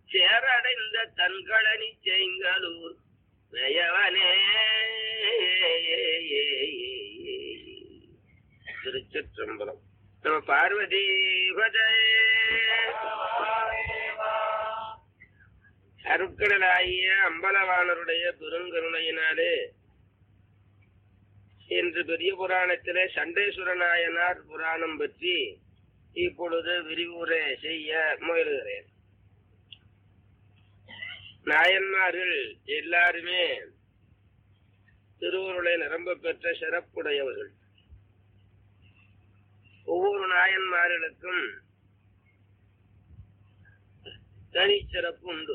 சேரடைந்த தன்களனி செங்கலூர் நயவனே திருச்சிற்றம்பலம் நம்ம பார்வதி பதே அருட்கடலாகிய அம்பலவாணருடைய பெருங்கருணையினாலே இன்று பெரிய புராணத்திலே சண்டேஸ்வர நாயனார் புராணம் பற்றி இப்பொழுது விரிவுரை செய்ய முயலுகிறேன் நாயன்மார்கள் எல்லாருமே திருவருளை நிரம்ப பெற்ற சிறப்புடையவர்கள் ஒவ்வொரு நாயன்மார்களுக்கும் தனிச்சிறப்பு உண்டு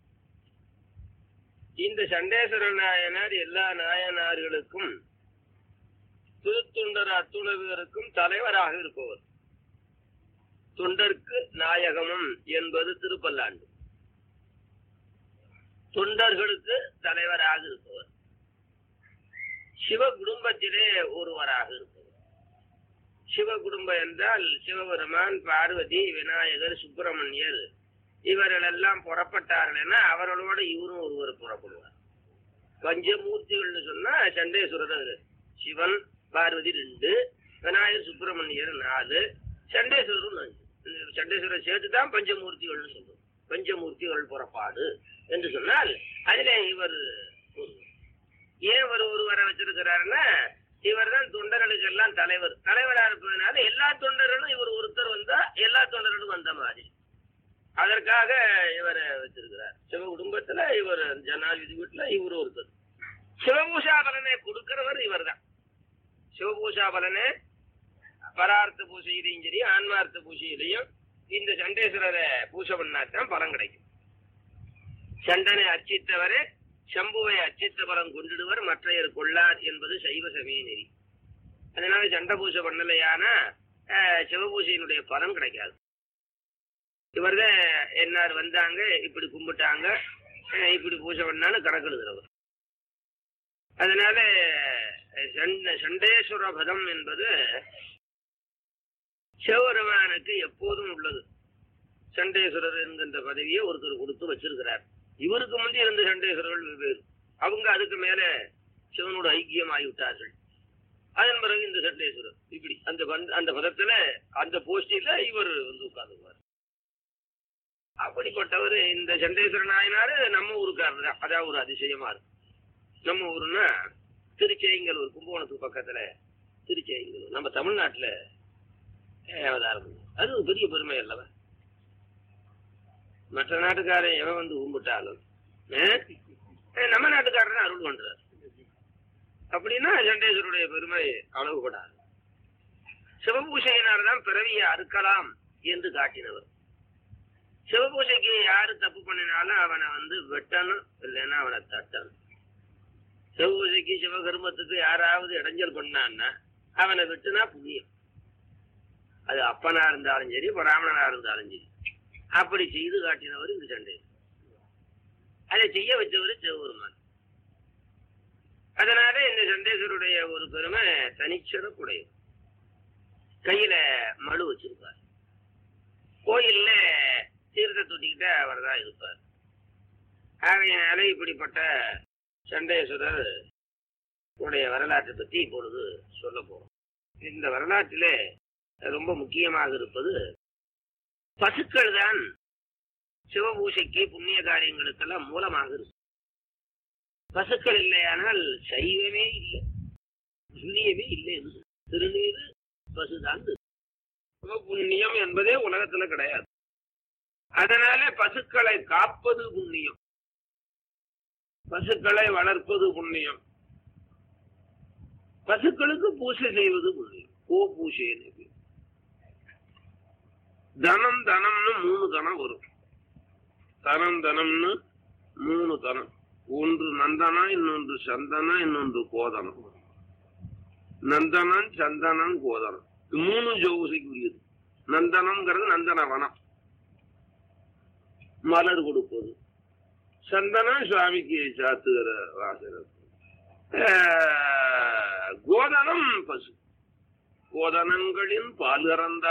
இந்த சண்டேஸ்வர நாயனார் எல்லா நாயனார்களுக்கும் திருத்தொண்டர் அத்துணவியருக்கும் தலைவராக இருப்பவர் தொண்டர்க்கு நாயகமும் என்பது திருப்பல்லாண்டு தொண்டர்களுக்கு தலைவராக இருப்பவர் சிவ குடும்பத்திலே ஒருவராக இருப்பவர் சிவ குடும்பம் என்றால் சிவபெருமான் பார்வதி விநாயகர் சுப்பிரமணியர் இவர்கள் எல்லாம் புறப்பட்டார்கள் அவர்களோட இவரும் ஒருவர் புறப்படுவார் பஞ்சமூர்த்திகள்னு சொன்னா சண்டேஸ்வரர் சிவன் பார்வதி ரெண்டு விநாயகர் சுப்பிரமணியர் நாலு சண்டேஸ்வரரும் அஞ்சு சண்டேஸ்வரர் சேர்த்து தான் பஞ்சமூர்த்திகள்னு சொல்லுவோம் பஞ்சமூர்த்திகள் புறப்பாடு என்று சொன்னால் அதிலே இவர் ஒருவர் ஏன் ஒரு ஒருவரை வச்சிருக்கிறாருன்னா இவர் தான் தொண்டர்களுக்கு எல்லாம் தலைவர் தலைவரா இருப்பதனால எல்லா தொண்டர்களும் இவர் ஒருத்தர் வந்தா எல்லா தொண்டர்களும் வந்த மாதிரி அதற்காக இவரை வச்சிருக்கிறார் சிவ குடும்பத்துல இவர் ஜனாதிபதி வீட்டுல இவர் ஒருத்தர் சிவபூஷா பலனை கொடுக்கிறவர் இவர் தான் சிவபூஷா பலனை பரார்த்த பூசையிலையும் சரி ஆன்மார்த்த பூசையிலையும் இந்த சண்டேஸ்வரரை பூசை பண்ணாதான் பலன் கிடைக்கும் சண்டனை அர்ச்சித்தவரே சம்புவை அச்சித்த பலம் கொண்டிடுவர் மற்றையர் கொள்ளார் என்பது சைவ சமய நெறி அதனால சண்டை பூசை பண்ணலையானா சிவபூசையினுடைய பலன் கிடைக்காது இவர்தான் என்னார் வந்தாங்க இப்படி கும்பிட்டாங்க இப்படி பூஜை பண்ணாலும் கணக்கு எழுதுறவர் அதனால சண்டேஸ்வர பதம் என்பது சிவபெருமானுக்கு எப்போதும் உள்ளது சண்டேஸ்வரர் என்கின்ற பதவியை ஒருத்தர் கொடுத்து வச்சிருக்கிறார் இவருக்கு முந்தி இருந்த சண்டேஸ்வரர்கள் வெவ்வேறு அவங்க அதுக்கு மேல சிவனோட ஐக்கியம் ஆகிவிட்டார்கள் அதன் பிறகு இந்த சண்டேஸ்வரர் இப்படி அந்த அந்த பதத்துல அந்த போஸ்டில இவர் வந்து உட்கார்ந்துக்குவார் அப்படிப்பட்டவர் இந்த சண்டேஸ்வர நாயனாரு நம்ம ஊருக்காரர் தான் அதான் ஒரு அதிசயமா இருக்கு நம்ம ஊருன்னா திருச்செங்கலூர் கும்பகோணத்துக்கு பக்கத்துல திருச்செங்கலூர் நம்ம தமிழ்நாட்டுல அவதாரம் அது ஒரு பெரிய பெருமை அல்லவா மற்ற நாட்டுக்காரன் எவன் வந்து கும்பிட்டாலும் நம்ம நாட்டுக்காரன் அருள் பண்றார் அப்படின்னா சண்டேஸ்வருடைய பெருமை அளவுபடாது சிவபூஷையினார் தான் பிறவியை அறுக்கலாம் என்று காட்டினவர் சிவபூஜைக்கு யாரு தப்பு பண்ணினாலும் அவனை வந்து வெட்டணும் இல்லைன்னா அவனை தட்டணும் சிவபூஜைக்கு சிவகர்மத்துக்கு யாராவது இடைஞ்சல் பண்ணான்னா அவனை வெட்டுனா புண்ணியம் அது அப்பனா இருந்தாலும் சரி பிராமணனா இருந்தாலும் சரி அப்படி செய்து காட்டினவர் இந்த சண்டை அதை செய்ய வச்சவர் சிவபெருமான் அதனால இந்த சண்டேஸ்வருடைய ஒரு பெருமை தனிச்சிறப்புடையது கையில மழு வச்சிருப்பார் கோயில்ல தீர்த்த தொட்டிக்கிட்ட அவர் தான் இருப்பார் ஆகையினால இப்படிப்பட்ட சண்டேஸ்வரர் உடைய வரலாற்றை பற்றி இப்பொழுது சொல்ல போறோம் இந்த வரலாற்றிலே ரொம்ப முக்கியமாக இருப்பது பசுக்கள் தான் சிவபூசைக்கு புண்ணிய காரியங்களுக்கெல்லாம் மூலமாக இருக்கு பசுக்கள் இல்லையானால் சைவமே இல்லை புண்ணியமே இல்லை திருநீர் பசுதான் புண்ணியம் என்பதே உலகத்துல கிடையாது அதனால பசுக்களை காப்பது புண்ணியம் பசுக்களை வளர்ப்பது புண்ணியம் பசுக்களுக்கு பூசை செய்வது புண்ணியம் கோ பூசை தனம் தனம்னு மூணு தனம் வரும் தனம் தனம்னு மூணு தனம் ஒன்று நந்தனா இன்னொன்று சந்தனா இன்னொன்று கோதனம் நந்தனம் சந்தனம் கோதனம் மூணு ஜோசிக்குரியது நந்தனம்ங்கிறது நந்தன வனம் மலர் கொடுப்பது சந்தனம் சுவாமிக்கு சாத்துகிற வாசகம் கோதனம் பசு கோதனங்களின் பால் கறந்த